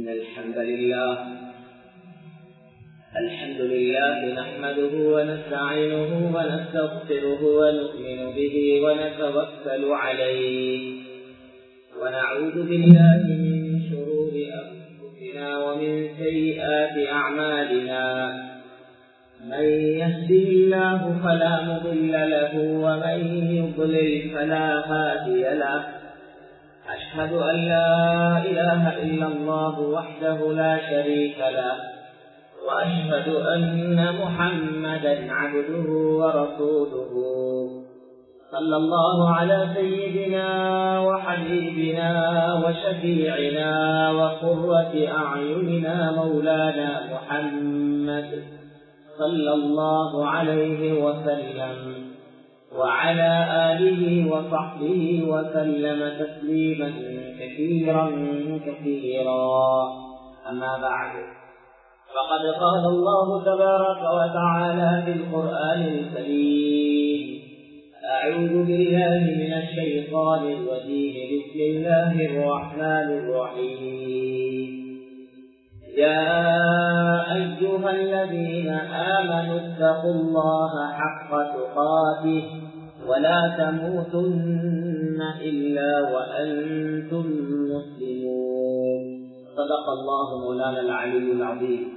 إن الحمد لله الحمد لله نحمده ونستعينه ونستغفره ونؤمن به ونتوكل عليه ونعوذ بالله من شرور أنفسنا ومن سيئات أعمالنا من يهده الله فلا مضل له ومن يضلل فلا هادي له أشهد أن لا إله إلا الله وحده لا شريك له وأشهد أن محمدا عبده ورسوله صلى الله على سيدنا وحبيبنا وشفيعنا وقرة أعيننا مولانا محمد صلى الله عليه وسلم وعلى آله وصحبه وسلم تسليما كثيرا كثيرا أما بعد فقد قال الله تبارك وتعالى في القرآن الكريم أعوذ بالله من الشيطان الرجيم بسم الله الرحمن الرحيم يا أيها الذين آمنوا اتقوا الله حق تقاته ولا تموتن إلا وأنتم مسلمون صدق الله مولانا العلي العظيم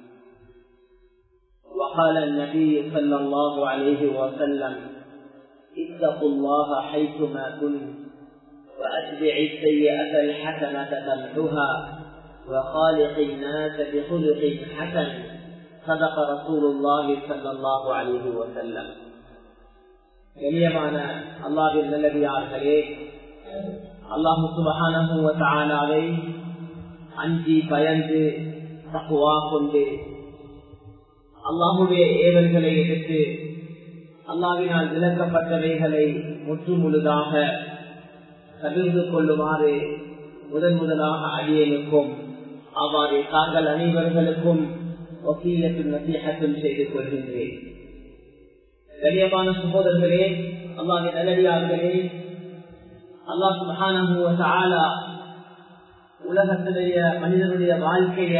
وقال النبي صلى الله عليه وسلم اتقوا الله حيثما كنت وأتبع السيئة الحسنة تمحها وخالق الناس بخلق حسن صدق رسول الله صلى الله عليه وسلم கண்ணியமான அல்லாவின் நல்லடியார்களே அல்லாஹு சுபகானவை அஞ்சி பயந்து தக்குவா கொண்டு அல்லாஹுடைய ஏவல்களை எடுத்து அல்லாவினால் விளக்கப்பட்டவைகளை முற்று முழுதாக தவிர்த்து கொள்ளுமாறு முதன் முதலாக அடியனுக்கும் அவ்வாறு தாங்கள் அனைவர்களுக்கும் வசீலத்தில் நசீகத்தில் செய்து கொள்கின்றேன் கண்ணியமான சகோதரர்களே அல்லாஹ் நல்லடியார்களே அல்லாஹ் சுபகான உலகத்தினுடைய மனிதனுடைய வாழ்க்கைய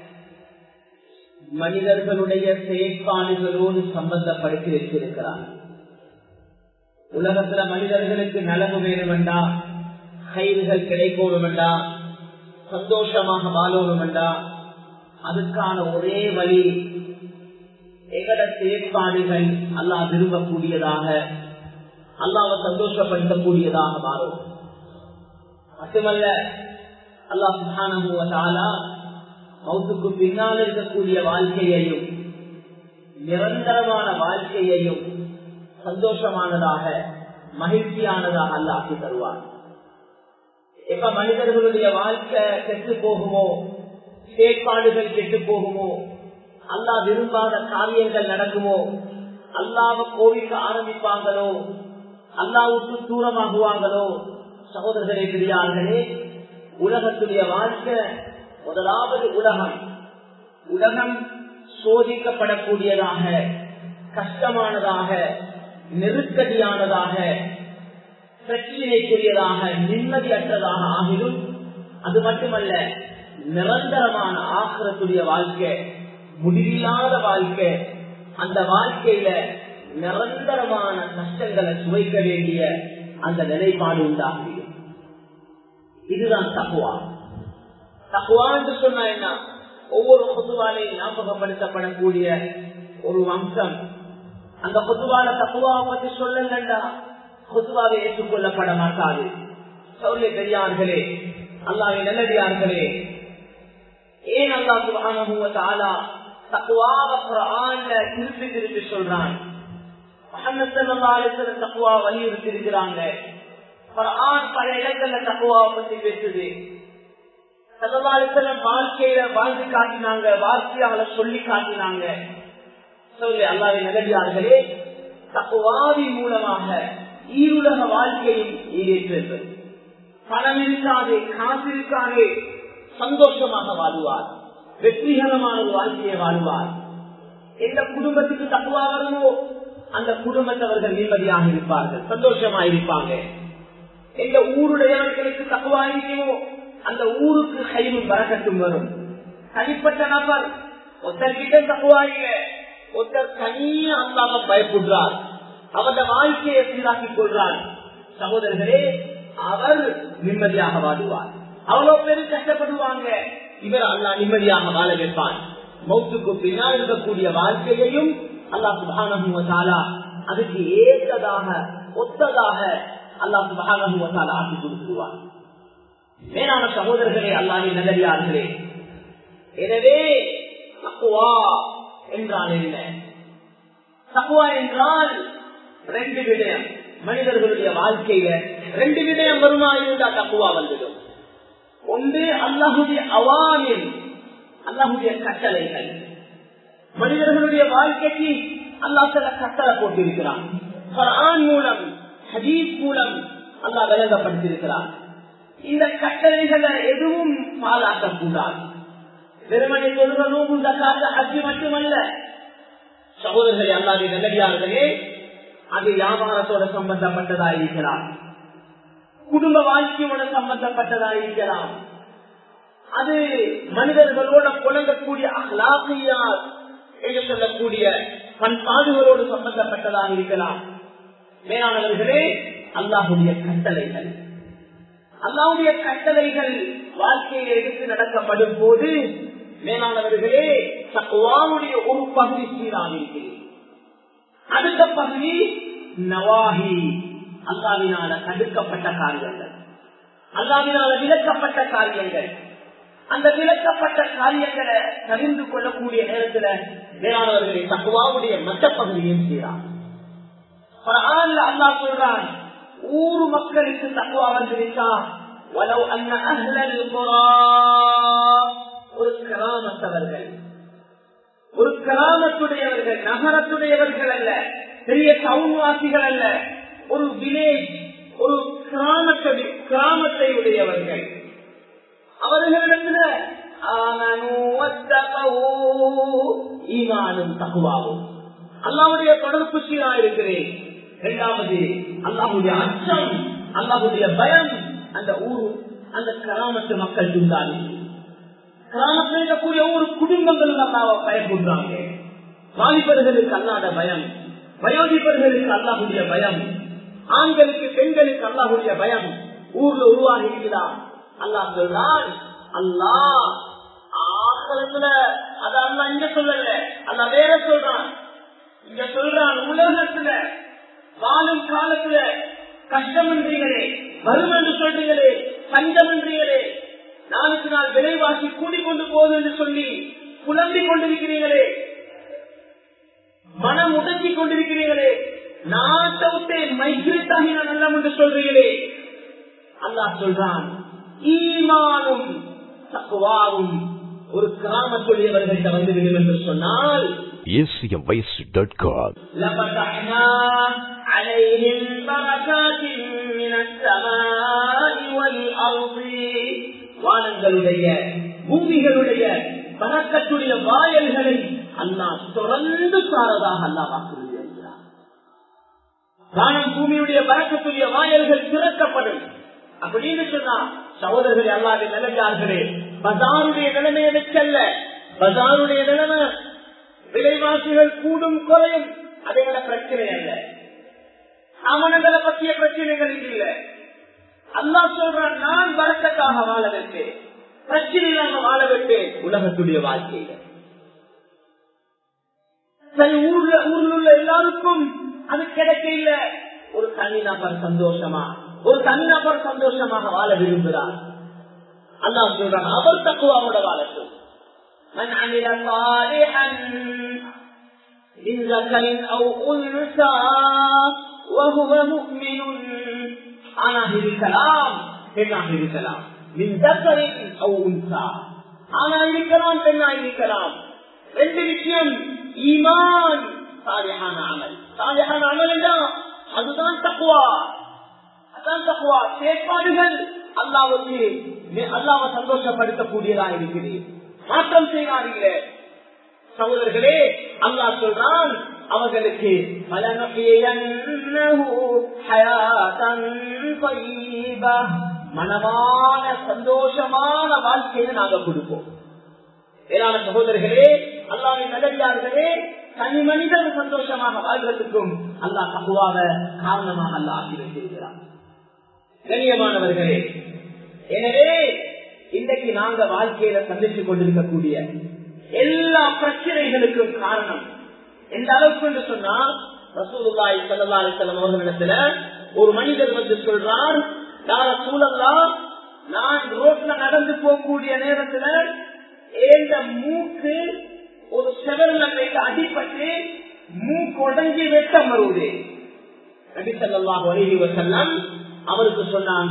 மனிதர்களுடைய செயற்பாடுகளோடு சம்பந்தப்படுத்தி வச்சிருக்கிறார் உலகத்துல மனிதர்களுக்கு நலவு வேணுமெண்டா கயிறுகள் கிடைக்கணுமெண்டா சந்தோஷமாக வாழணுமெண்டா அதுக்கான ஒரே வழி எகட செயற்பாடுகள் அல்லா விரும்பக்கூடியதாக அல்லாவை சந்தோஷப்படுத்தக்கூடியதாக மாறும் மட்டுமல்ல அல்லா சுகானா மௌத்துக்கு பின்னால் இருக்கக்கூடிய வாழ்க்கையையும் நிரந்தரமான வாழ்க்கையையும் சந்தோஷமானதாக மகிழ்ச்சியானதாக அல்லாக்கி தருவார் எப்ப மனிதர்களுடைய வாழ்க்கை கெட்டு போகுமோ செயற்பாடுகள் கெட்டு போகுமோ அல்லா விரும்பாத காரியங்கள் நடக்குமோ அல்லாவ கோவிக்க ஆரம்பிப்பாங்களோ அல்லாவுக்கு தூரமாகுவாங்களோ சகோதரர்களே பெரியார்களே உலகத்துடைய வாழ்க்கை முதலாவது உலகம் உலகம் சோதிக்கப்படக்கூடியதாக கஷ்டமானதாக நெருக்கடியானதாக பிரச்சனைக்குரியதாக நிம்மதியற்றதாக ஆகிடும் அது மட்டுமல்ல நிரந்தரமான ஆக்கிரத்துடைய வாழ்க்கை முடிவில்லாத வாழ்க்கை அந்த வாழ்க்கையில நிரந்தரமான கஷ்டங்களை சுவைக்க வேண்டிய அந்த நிலைப்பாடு உண்டாகும் இதுதான் தக்குவா தக்குவா என்று சொன்னா என்ன ஒவ்வொரு பொதுவாலையும் ஞாபகப்படுத்தப்படக்கூடிய ஒரு அம்சம் அந்த பொதுவான தக்குவாவை பற்றி சொல்லலண்டா பொதுவாக ஏற்றுக்கொள்ளப்பட மாட்டாது சௌரிய பெரியார்களே அல்லாவை நல்லடியார்களே ஏன் அல்லா சுபானா தக்குவாவ குரான்ல திருப்பி திருப்பி சொல்றான் தக்குவா வலியுறுத்தி இருக்கிறாங்க பல இடங்கள்ல தக்குவாவை பத்தி பேசுது சதவாலிசலம் வாழ்க்கையில வாழ்ந்து காட்டினாங்க வார்த்தையால சொல்லி காட்டினாங்க சொல்லி அல்லாவை நகடியார்களே தக்குவாவின் மூலமாக ஈருலக வாழ்க்கையும் ஈடேற்றது பணம் இருக்காதே காசு இருக்காதே சந்தோஷமாக வாழ்வார் வெற்றிகரமான ஒரு வாழ்க்கையை வாழ்வார் எந்த குடும்பத்துக்கு தக்குவா வருமோ அந்த குடும்பத்தவர்கள் நிம்மதியாக இருப்பார்கள் சந்தோஷமா இருப்பாங்க எந்த ஊருடையவர்களுக்கு தக்குவா இருக்குமோ அந்த ஊருக்கு கையும் வரக்கட்டும் வரும் தனிப்பட்ட நபர் ஒருத்தர்கிட்ட தக்குவா இல்ல ஒருத்தர் தனியா அல்லாம பயப்படுறார் அவருடைய வாழ்க்கையை சீராக்கிக் கொள்றார் சகோதரர்களே அவர் நிம்மதியாக வாழுவார் அவ்வளவு பேர் கஷ்டப்படுவாங்க இவர் அல்லா நிம்மதியாக வாழ வைப்பான் மௌத்துக்கு பின்னால் இருக்கக்கூடிய வாழ்க்கையையும் அல்லா சுபானா அதுக்கு ஏற்றதாக ஒத்ததாக அல்லா சுபானா ஆக்கி கொடுத்துருவார் மேலான சகோதரர்களே அல்லாஹி நல்லடியார்களே எனவே தக்குவா என்றால் என்ன தக்குவா என்றால் ரெண்டு விடயம் மனிதர்களுடைய வாழ்க்கையில ரெண்டு விடயம் வருமா இருந்தா தக்குவா வந்துடும் ஒன்று அல்லாஹுடைய அவாமில் அல்லாஹுடைய கட்டளைகள் மனிதர்களுடைய வாழ்க்கைக்கு அல்லாஹ் சில கட்டளை போட்டிருக்கிறான் குரான் மூலம் ஹதீஸ் மூலம் அல்லாஹ் விளங்கப்படுத்தியிருக்கிறான் இந்த கட்டளைகளை எதுவும் பாலாக்கக்கூடாது வெறுமனை சொல்ற நோம்பு தக்காத அஜி மட்டுமல்ல சகோதரர்களே அல்லாத நல்லடியார்களே அது வியாபாரத்தோட சம்பந்தப்பட்டதா இருக்கலாம் குடும்ப வாழ்க்கையோட சம்பந்தப்பட்டதா இருக்கலாம் அது மனிதர்களோட புழங்கக்கூடிய அஹ்லாசியார் என்று சொல்லக்கூடிய பண்பாடுகளோடு சம்பந்தப்பட்டதாக இருக்கலாம் மேலானவர்களே அல்லாஹுடைய கட்டளைகள் அல்லாவுடைய கட்டளைகள் வாழ்க்கையை எடுத்து நடக்கப்படும் போது மேலானவர்களே தக்குவாவுடைய ஒரு பகுதி சீராக இருக்கிறது அடுத்த பகுதி நவாஹி அல்லாவினால தடுக்கப்பட்ட காரியங்கள் அல்லாவினால விளக்கப்பட்ட காரியங்கள் அந்த விளக்கப்பட்ட காரியங்களை தெரிந்து கொள்ளக்கூடிய நேரத்துல மேலானவர்களை தக்குவாவுடைய மற்ற பகுதியும் சீராக அல்லா சொல்றான் ஊர் மக்களுக்கு தக்குவா வந்துருச்சா ولو أن أهل القرى ஒரு கிராமத்தவர்கள் ஒரு கிராமத்துடையவர்கள் நகரத்துடையவர்கள் அல்ல பெரிய டவுன்வாசிகள் அல்ல ஒரு வில்லேஜ் ஒரு கிராமத்தை கிராமத்தை உடையவர்கள் அவர்களிடத்துல ஈமானும் தகுவாகும் அல்லாவுடைய தொடர்பு சீரா இருக்கிறேன் இரண்டாவது அல்லாஹுடைய அச்சம் அல்லாஹுடைய பயம் அந்த ஊர் அந்த கிராமத்து மக்கள் இருந்தாங்க கிராமத்தில் இருக்கக்கூடிய ஒவ்வொரு குடும்பங்களும் அல்லாவை பயப்படுறாங்க வாலிபர்களுக்கு அல்லாத பயம் வயோதிபர்களுக்கு அல்லாஹுடைய பயம் ஆண்களுக்கு பெண்களுக்கு அல்லாஹுடைய பயம் ஊர்ல உருவாகி இருக்குதா அல்லாஹ் சொல்றான் அல்லாஹ் ஆசிரத்துல அத அல்லா இங்க சொல்லல அல்ல வேற சொல்றான் இங்க சொல்றான் உலகத்துல வாழும் காலத்துல கஷ்டமன்றீங்களே வரும் என்று சொல்றீங்களே பஞ்சமன்றீங்களே நாளுக்கு நாள் விலைவாசி கூடிக்கொண்டு போகுது என்று சொல்லி புலம்பிக் கொண்டிருக்கிறீங்களே மனம் உடஞ்சிக் கொண்டிருக்கிறீர்களே நாட்டை விட்டே மைக்ரேட் ஆகின நல்லம் என்று சொல்றீங்களே அல்லாஹ் சொல்றான் ஈமானும் தக்குவாவும் ஒரு கிராமத்துடையவர்கள்ட்ட வந்து விடும் என்று சொன்னால் acmvoice.com لفتحنا عليهم بركات من السماء والأرض வானங்களுடைய பூமிகளுடைய பறக்கத்துடைய வாயல்களை அல்லாஹ் தொடர்ந்து சாரதாக அல்லாஹ் வாக்குறுதியிருக்கிறார் வானம் பூமியுடைய பறக்கத்துடைய வாயல்கள் திறக்கப்படும் அப்படின்னு சொன்னா சகோதரர்களே அல்லாத நிலையார்களே பஜாருடைய நிலைமையை வச்சல்ல பஜாருடைய நிலைமை விலைவாசிகள் கூடும் குறையும் அதையோட பிரச்சனை அல்ல அவனங்களை பற்றிய பிரச்சனைகள் இல்ல அல்லா சொல்றான் நான் வரக்கத்தாக வாழ வைப்பேன் பிரச்சனை இல்லாம வாழ வைப்பேன் உலகத்துடைய வாழ்க்கையில சரி ஊர்ல ஊர்ல உள்ள எல்லாருக்கும் அது கிடைக்க இல்ல ஒரு தனி நபர் சந்தோஷமா ஒரு தனி நபர் சந்தோஷமாக வாழ விரும்புகிறார் அல்லா சொல்றான் அவர் தக்குவாவோட வாழட்டும் من عمل صالحا من ذكر أو أنثى وهو مؤمن ஆணாக இருக்கலாம் பெண்ணாக இருக்கலாம் மின் தக்கரின் أو أنثى ஆணா இருக்கலாம் பெண்ணா இருக்கலாம் ரெண்டு விஷயம் ஈமான் சாலிஹான அமல் சாலிஹான அமல் அதுதான் தக்குவா அதான் தக்குவா செயற்பாடுகள் அல்லாவுக்கு அல்லாவை சந்தோஷப்படுத்தக்கூடியதா இருக்கிறேன் மாற்றம் செய்வார்கள் சகோதரர்களே அல்லாஹ் சொல்றான் அவர்களுக்கு மனமான சந்தோஷமான வாழ்க்கையை நாங்க கொடுப்போம் வேளாண் சகோதரர்களே அல்லாவின் நல்லடியார்களே தனி மனிதன் சந்தோஷமாக வாழ்வதற்கும் அல்லாஹ் தகுவாக காரணமாக அல்ல ஆக்கி வைத்திருக்கிறார் கண்ணியமானவர்களே எனவே இன்றைக்கு நாங்க வாழ்க்கையில சந்தித்துக் கொண்டிருக்கக்கூடிய எல்லா பிரச்சனைகளுக்கும் காரணம் எந்த அளவுக்கு என்று சொன்னா ரசூலுல்லாய் சல்லா அலிசல்லம் அவர்களிடத்துல ஒரு மனிதர் வந்து சொல்றார் யார சூழல்லா நான் ரோட்ல நடந்து போகக்கூடிய நேரத்துல ஏந்த மூக்கு ஒரு செவல்ல வைத்து அடிப்பட்டு மூக்கு உடஞ்சி வெட்டம் வருவது நபி சல்லாஹ் அலஹி வசல்லம் அவருக்கு சொன்னாங்க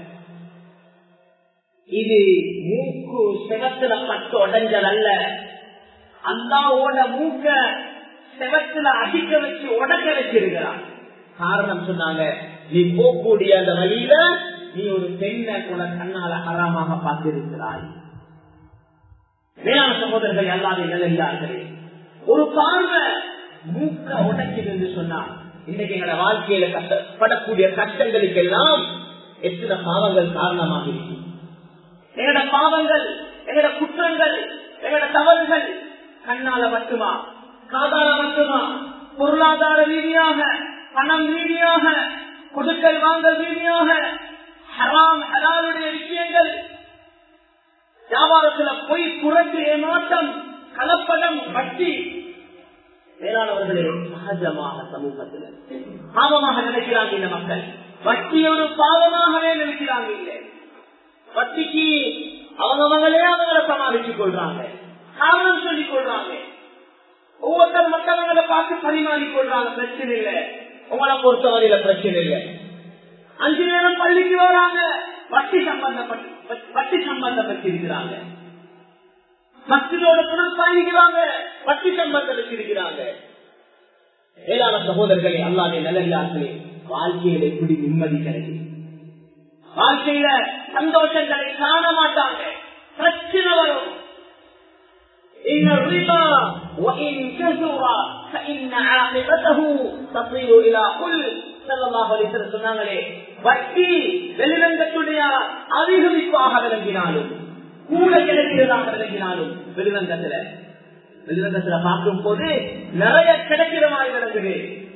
இது மூக்கு செவத்துல பட்டு உடஞ்சதல்ல அல்லாவோட மூக்க செவத்துல அடிக்க வச்சு உடக்க வச்சிருக்கிறான் காரணம் சொன்னாங்க நீ போகக்கூடிய அந்த வழியில நீ ஒரு பெண்ணை கூட கண்ணால ஹராமாக பார்த்திருக்கிறாய் வேளாண் சகோதரர்கள் அல்லாத நிலையார்களே ஒரு பார்வை மூக்க உடைக்குது என்று சொன்னா இன்னைக்கு எங்களோட வாழ்க்கையில கஷ்டப்படக்கூடிய கஷ்டங்களுக்கெல்லாம் எத்தனை பாவங்கள் காரணமாக இருக்கு எங்களோட பாவங்கள் எங்களோட குற்றங்கள் எங்களோட தவறுகள் கண்ணால மட்டுமா காதால மட்டுமா பொருளாதார ரீதியாக பணம் ரீதியாக கொடுக்கல் வாங்கல் ரீதியாக ஹராம் ஹலாலுடைய விஷயங்கள் வியாபாரத்துல பொய் புரட்டு ஏமாற்றம் கலப்படம் வட்டி வேளாணவர்களே சகஜமாக சமூகத்தில் பாவமாக நினைக்கிறாங்க இந்த மக்கள் வட்டி ஒரு பாவமாகவே நினைக்கிறாங்க இல்லை வட்டிக்கு அவங்க மகளே அவங்களை சமாளித்துக் கொள்றாங்க காரணம் சொல்லிக் கொள்றாங்க ஒவ்வொருத்தர் மக்கள் அவங்களை பார்த்து பரிமாறிக் கொள்றாங்க பிரச்சனை இல்லை உங்களை பொறுத்தவரையில பிரச்சனை இல்லை அஞ்சு நேரம் பள்ளிக்கு வராங்க வட்டி சம்பந்தப்பட்டு வட்டி சம்பந்தப்பட்டிருக்கிறாங்க மசிதோட புறம் பயணிக்கிறாங்க வட்டி சம்பந்தம் வச்சிருக்கிறாங்க ஏழான சகோதரர்களே அல்லாதே நல்லே வாழ்க்கையில எப்படி நிம்மதி கிடைக்கும் வாழ்க்கையில சந்தோஷங்களை காண மாட்டாங்க பிரச்சனை வரும் إن الربا وإن كثر فإن عاقبته تصير إلى كل சொன்னாங்களே வட்டி வெளிரங்கத்துடைய அதிகமிப்பாக விளங்கினாலும் கூட கிடைக்கிறதாக விளங்கினாலும் வெளிரங்கத்துல வெளிரங்கத்துல பார்க்கும் போது நிறைய கிடைக்கிற மாதிரி விளங்குது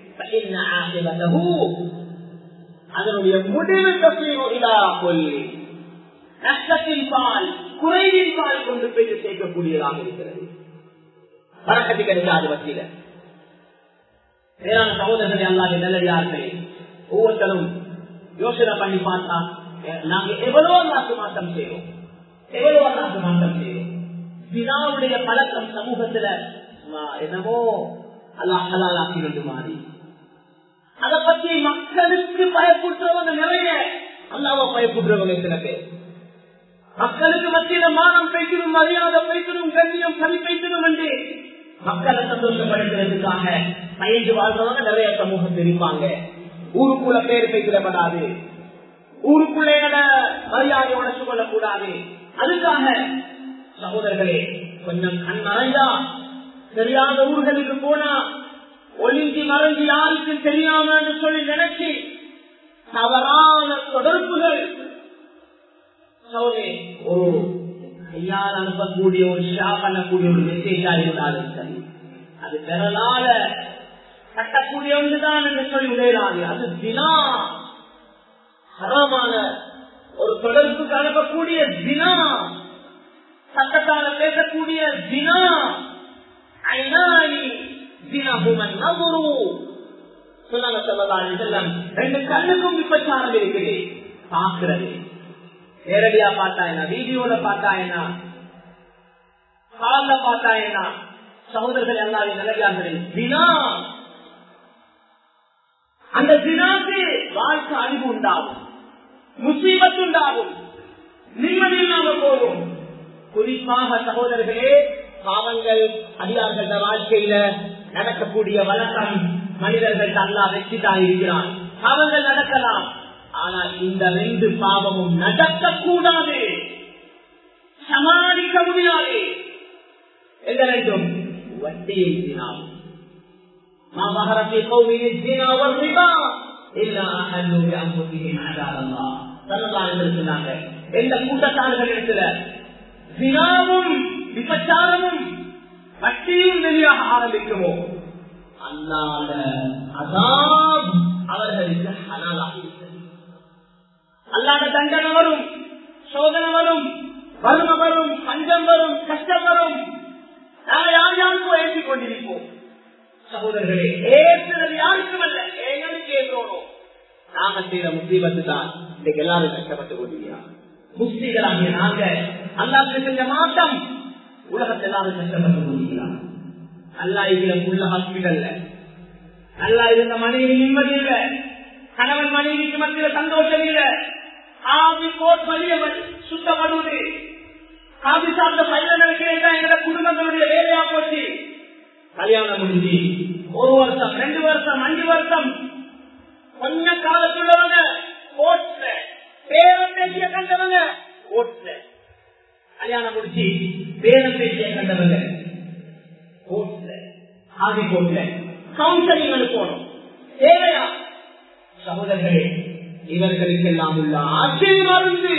அதனுடைய முடிவு தசீரா கொல்லி நஷ்டத்தின் பால் குறைவின் பால் கொண்டு போய் சேர்க்கக்கூடியதாக இருக்கிறது பழக்கத்து கிடைக்காது வட்டியில வேளாண் சகோதரர்கள் அல்லாத நல்லடியார்களே ஒவ்வொருத்தரும் யோசனை பண்ணி பார்த்தா நாங்க எவ்வளவு நாட்டு மாற்றம் செய்வோம் எவ்வளவு நாட்டு மாற்றம் செய்வோம் வினாவுடைய பழக்கம் சமூகத்துல என்னமோ அல்லாஹ் ஹலாலாக்கி ரெண்டு மாறி அத பத்தி மக்களுக்கு பயப்புற்றவங்க நிறைய அல்லாவ பயப்புற்றவங்க சில பேர் மக்களுக்கு மத்தியில மானம் பேசணும் மரியாதை பேசணும் கண்ணியம் கவி பேசணும் என்று மக்களை சந்தோஷப்படுத்துறதுக்காக பயந்து வாழ்றவங்க நிறைய சமூகம் தெரிவிப்பாங்க ஊருக்குள்ள பேர் பேசிடப்படாது ஊருக்குள்ள மரியாதை உடச்சு கொள்ளக்கூடாது அதுக்காக சகோதரர்களே கொஞ்சம் கண் மறைஞ்சா தெரியாத ஊர்களுக்கு போனா ஒளிஞ்சி மறைஞ்சு யாருக்கும் தெரியாம சொல்லி நினைச்சு தவறான தொடர்புகள் ஒரு கையால் அனுப்பக்கூடிய ஒரு ஷா பண்ணக்கூடிய ஒரு மெசேஜா இருந்தாலும் சரி அது பெறலால கட்டக்கூடிய ஒன்றுதான் என்று சொல்லி உடையலாது அது தினா ஹரமான ஒரு தொடர்புக்கு அனுப்பக்கூடிய தினா சட்டத்தால பேசக்கூடிய தினா ஐநாயி தினகுமன் நபுரு சொன்னாங்க சொல்லலாம் செல்லம் ரெண்டு கண்ணுக்கும் விபச்சாரம் இருக்குது பாக்குறது நேரடியா பார்த்தா என்ன வீடியோல பார்த்தா என்ன கால பார்த்தா என்ன சகோதரர்கள் எல்லாரும் நிலையார்கள் தினா அந்த தினாக்கு வாழ்க்கை அழிவு உண்டாகும் முசீபத் உண்டாகும் நிம்மதி இல்லாம போகும் குறிப்பாக சகோதரர்களே பாவங்கள் அடியார்கள வாழ்க்கையில நடக்கக்கூடிய வழக்கம் மனிதர்கள் அல்லா வெற்றிதான் இருக்கிறான் பாவங்கள் நடக்கலாம் ஆனால் இந்த ரெண்டு பாவமும் நடக்கக்கூடாது சமாளிக்க முடியாது எந்த ரெண்டும் வட்டியை தினாவும் ما ظهر في قوم الزنا والربا إلا أحلوا بأنفسهم عذاب الله சரணாளர்கள் சொன்னாங்க எந்த கூட்டத்தார்கள் இடத்துல வினாவும் விபச்சாரமும் வட்டியும் வெளியாக ஆரம்பிக்குமோ அல்லாத அதான் அவர்களுக்கு ஹலாலாகிவிட்டது அல்லாத தண்டனை வரும் சோதனை வரும் வறுமை வரும் பஞ்சம் வரும் கஷ்டம் வரும் நாங்க யார் யாருக்கும் ஏற்றிக் கொண்டிருப்போம் சகோதரர்களே ஏற்றுறது யாருக்கும் அல்ல எங்களுக்கு ஏற்றோம் நாம செய்யற முஸ்லீமத்து தான் இன்னைக்கு எல்லாரும் கஷ்டப்பட்டு கொண்டிருக்கிறார் முஸ்லீம்களாகிய நாங்க அல்லாவுக்கு செஞ்ச மாற்றம் உலகத்தை எல்லாரும் கஷ்டப்பட்டு கொண்டிருக்கிறார் நல்லா இருக்கிற உள்ள ஹாஸ்பிட்டல்ல நல்லா இருந்த மனைவி நிம்மதி இல்ல கணவன் மனைவிக்கு மத்தியில் சந்தோஷம் இல்ல ஆவி போட் வலியவன் சுத்தப்படுவது ஆவி சார்ந்த பையன் நினைக்கிறேன் எங்க குடும்பங்களுடைய வேலையா போச்சு கல்யாணம் முடிஞ்சு ஒரு வருஷம் ரெண்டு வருஷம் அஞ்சு வருஷம் கொஞ்ச காலத்துள்ளவங்க கோட்ல பேரம் பேசிய கண்டவங்க கோட்ல கல்யாணம் முடிச்சு பேரம் பேசிய கண்டவங்க கோட்ல ஆதி கோட்ல கவுன்சிலிங் அனுப்பணும் தேவையா சகோதரர்களே இவர்களுக்கெல்லாம் உள்ள ஆசீர்வாதந்து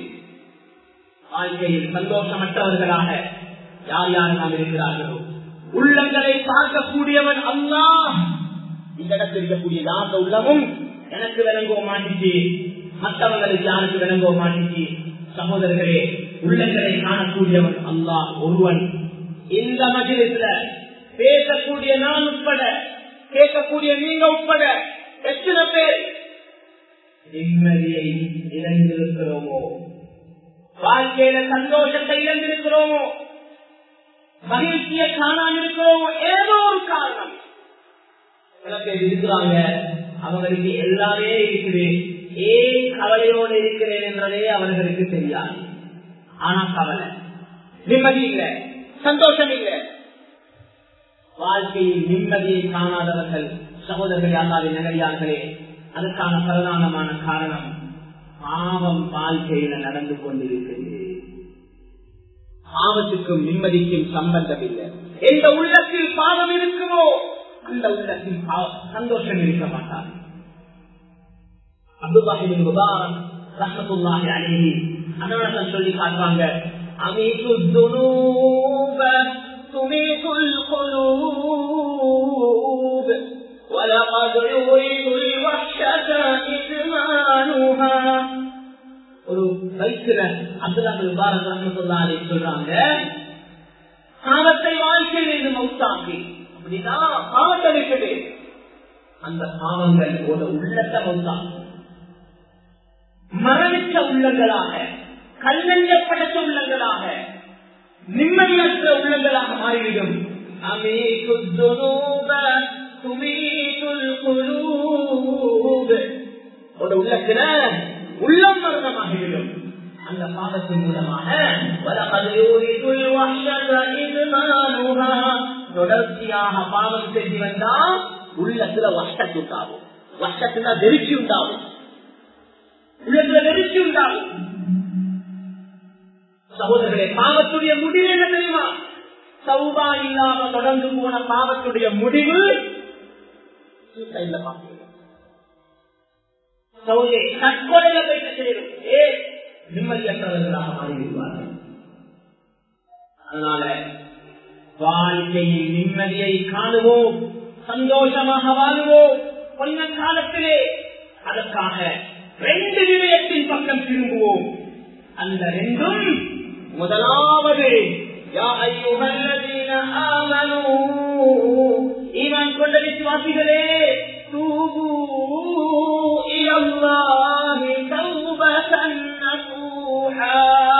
வாழ்க்கையில் சந்தோஷமற்றவர்களாக யார் யார் நாம் இருக்கிறார்களோ உள்ளங்களை பார்க்கக்கூடியவன் அல்லா இந்த இடத்தில் இருக்கக்கூடிய யாருடைய உள்ளமும் எனக்கு விளங்கோ மாட்டிச்சு மற்றவங்களுக்கு யாருக்கு விளங்கோ மாட்டிச்சு சகோதரர்களே உள்ளங்களை காணக்கூடியவன் அல்லாஹ் ஒருவன் இந்த மதிலத்துல பேசக்கூடிய நான் உட்பட கேட்கக்கூடிய நீங்க உட்பட எத்தனை பேர் நிம்மதியை இழந்திருக்கிறோமோ வாழ்க்கையில சந்தோஷத்தை இழந்திருக்கிறோமோ மகிழ்ச்சியை காணாம இருக்கிறோமோ ஏதோ ஒரு காரணம் சில பேர் இருக்கிறாங்க அவங்களுக்கு எல்லாமே இருக்குது ஏன் கவலையோடு இருக்கிறேன் என்றதே அவர்களுக்கு தெரியாது ஆனா கவலை நிம்மதி இல்லை சந்தோஷம் இல்லை வாழ்க்கையில் நிம்மதியை காணாதவர்கள் சகோதரர்கள் அல்லாத நிலையார்களே அதுக்கான பிரதானமான காரணம் பாவம் வாழ்க்கையில நடந்து கொண்டிருக்கிறது பாவத்துக்கும் நிம்மதிக்கும் சம்பந்தம் இல்லை எந்த உள்ளத்தில் பாவம் இருக்குமோ அந்த உள்ளத்தில் சந்தோஷம் இருக்க மாட்டார் அப்துல்லாஹிபின் உதாரணம் ரஹமத்துல்லாஹி அழகி அதனால சொல்லி காட்டுவாங்க அமீது துனூப துமீது القلوب ولقد يريد الوحشة إدمانها ஒரு வயிற்றுல அப்துல்லாஹின் உபாரத் ரஹமத்துல்லாஹி சொல்றாங்க பாவத்தை வாழ்க்கையில் மௌத்தாக்கி அப்படின்னா பாவத்தை இருக்குது அந்த பாவங்கள் ஒரு உள்ளத்தை மௌத்தாக்கும் மரணித்த உள்ளங்களாக கல்லஞ்சப்பட்ட உள்ளங்களாக நிம்மதியற்ற உள்ளங்களாக மாறிவிடும் ஒரு உள்ளத்துல உள்ளம் மரணமாகிவிடும் அந்த பாவத்தின் மூலமாக தொடர்ச்சியாக பாவம் செஞ்சு வந்தா உள்ளத்துல வஷ்டத்து உண்டாகும் வஷ்டத்துல வெறிச்சி உண்டாகும் உள்ளத்துல வெறிச்சி உண்டாகும் சகோதரர்களே பாவத்துடைய முடிவு என்ன தெரியுமா சௌபா இல்லாம தொடர்ந்து போன பாவத்துடைய முடிவு தற்கொலையில போயிட்டு சேரும் ஏ நிம்மதியற்றவர்களாக மாறிவிடுவார்கள் அதனால வாழ்க்கையில் நிம்மதியை காணுவோம் சந்தோஷமாக வாழுவோம் கொஞ்ச காலத்திலே அதற்காக ரெண்டு விடயத்தின் பக்கம் திரும்புவோம் அந்த ரெண்டும் முதலாவது ஈமான் கொண்ட விசுவாசிகளே தூபு இலல்லாஹி தௌபதன் நசூஹா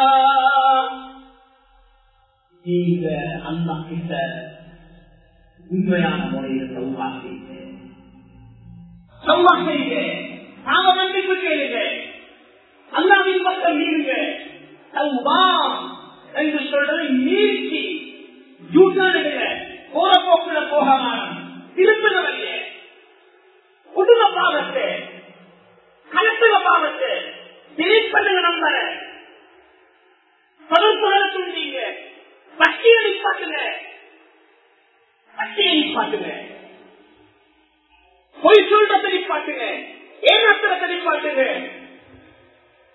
நீங்க அல்லா கிட்ட உண்மையான முறையில் சௌபா செய்யுங்க சௌபா செய்யுங்க நாம மன்னிப்பு கேளுங்க அல்லாவின் பக்கம் நீங்க சௌபா என்று சொல்றது நீர்ச்சி யூட்டானுங்க போற போக்குல போகாம திருப்பினவங்க குடும்ப பாவத்தை கலத்துவ பாவத்தை திரைப்பண்ணுங்க நம்பர பதற்கொலை சொன்னீங்க பட்டியை நிப்பாட்டுங்க பட்டியை நிப்பாட்டுங்க பொய் சொல்றதை நிப்பாட்டுங்க ஏமாத்திரத்தை நிப்பாட்டுங்க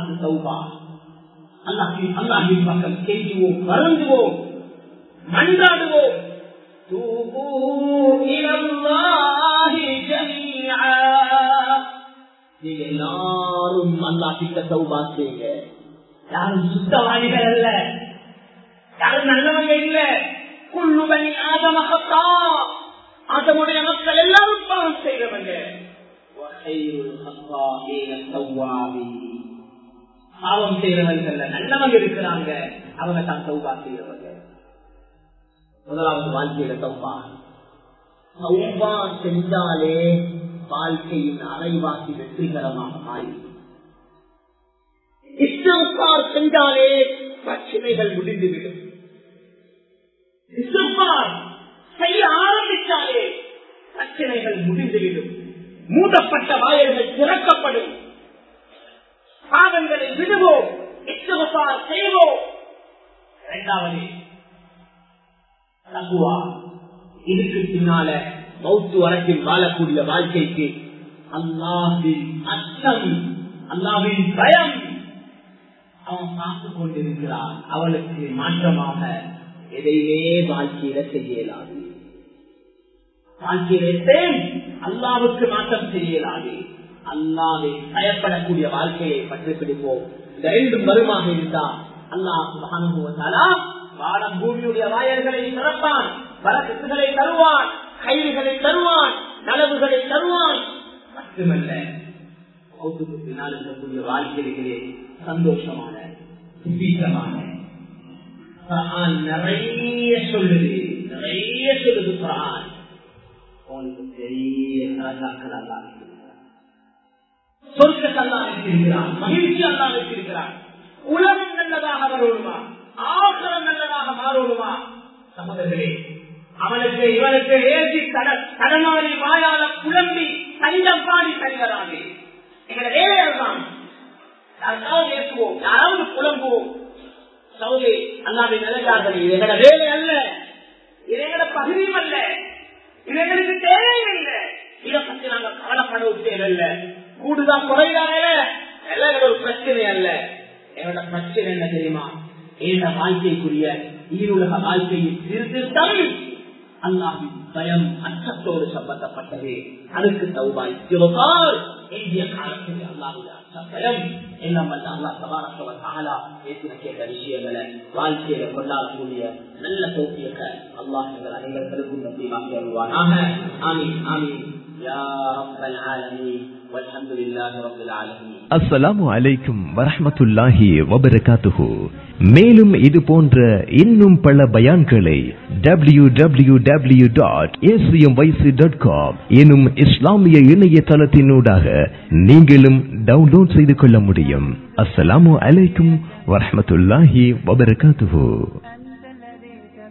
பார்த்து தௌபா அல்லாஹின் அல்லாஹின் பக்கம் கெஞ்சுவோம் வருந்துவோம் மன்றாடுவோம் توبوا إلى الله جميعا நீங்க எல்லாரும் அல்லா கிட்ட தௌபா செய்யுங்க யாரும் சுத்தவாதிகள் அல்ல யாரும் நல்லவங்க இல்ல குள்ளுபனி ஆதமகத்தா ஆதமுடைய மக்கள் எல்லாரும் பாவம் செய்கிறவங்க பாவம் செய்யறவர்கள் நல்லவங்க இருக்கிறாங்க அவங்க தான் தௌபா செய்யறவங்க முதலாவது வாழ்க்கையில தௌபா தௌபா செஞ்சாலே வாழ்க்கையின் அரைவாசி வெற்றிகரமாக மாறி இஸ்லாம்பார் செஞ்சாலே பிரச்சனைகள் முடிந்துவிடும் இஸ்லாம்பார் செய்ய ஆரம்பித்தாலே பிரச்சனைகள் முடிந்துவிடும் மூடப்பட்ட வாயல்கள் திறக்கப்படும் பாவங்களை விடுவோம் இஸ்லாம்பார் செய்வோம் இரண்டாவது தகுவா இதுக்கு பின்னால மௌத்து வரைக்கும் வாழக்கூடிய வாழ்க்கைக்கு அல்லாவின் அச்சம் அல்லாவின் பயம் அவன் பார்த்து கொண்டிருக்கிறான் அவனுக்கு மாற்றமாக எதையுமே வாழ்க்கையில செய்யலாது வாழ்க்கையிலே அல்லாவுக்கு மாற்றம் செய்யலாது அல்லாவை பயப்படக்கூடிய வாழ்க்கையை பற்றி பிடிப்போம் இந்த ரெண்டும் வருமாக இருந்தா அல்லாஹ் வானம் பூமியுடைய வாயல்களை திறப்பான் பரக்கத்துகளை தருவான் கயிறுகளை தருவான் நலவுகளை தருவான் மட்டுமல்ல கௌதுக்கு பின்னால் இருக்கக்கூடிய வாழ்க்கைகளே சந்தோஷமான சுபீசமான நிறைய சொல்லுது நிறைய சொல்லுது குரான் அவனுக்கு பெரிய ராஜாக்கள் அல்லா சொர்க்கத்தை அல்லா வைத்திருக்கிறான் மகிழ்ச்சி அல்லா வைத்திருக்கிறான் உலகம் நல்லதாக வருமா ஆசிரம் நல்லதாக மாறுமா சகோதரர்களே அவனுக்கு இவனுக்கு ஏசி கடனாளி வாயால குழம்பி தஞ்சம் பாடி தருகிறாரே எங்களை வேலையெல்லாம் யாராவது ஏற்றுவோம் யாராவது புலம்புவோம் சௌதே அல்லாவின் நிலையார்கள் இது எங்கட வேலை அல்ல இது எங்கட பகுதியும் அல்ல இது எங்களுக்கு தேவையும் இல்லை இதை பத்தி நாங்க கவலைப்பட தேவையில்லை கூடுதான் குறைதானே எல்லாம் ஒரு பிரச்சனை அல்ல என்னோட பிரச்சனை என்ன தெரியுமா என்ற வாழ்க்கைக்குரிய ஈருலக வாழ்க்கையில் திருத்தம் அல்லாவின் பயம் அச்சத்தோடு சம்பந்தப்பட்டது அதுக்கு தௌபாய் சிவபால் இந்திய காலத்தில் அல்லாவுடைய அச்சப்பயம் எல்லாம் வல்ல அல்லா சபாரத்தவர் ஆலா பேசின கேட்ட விஷயங்களை வாழ்க்கையில கொண்டாடக்கூடிய நல்ல போக்கியக்க அல்லாஹ் எங்கள் அனைவர்களுக்கும் நம்பிவாக வருவானாக ஆமீன் ஆமீன் யா ரப்பல் ஆலமீன் والحمد لله رب العالمين அஸ்ஸலாமு அலைக்கும் வரஹ்மத்துல்லாஹி வபரகாத்துஹு மேலும் இது போன்ற இன்னும் பல பயான்களை W W W dot dot com எனும் இஸ்லாமிய இணையதளத்தினூடாக நீங்களும் டவுன்லோட் செய்து கொள்ள முடியும் அஸ்ஸலாமு அலைக்கும் வரஹ்மத்துல்லாஹி வபரகாத்துஹு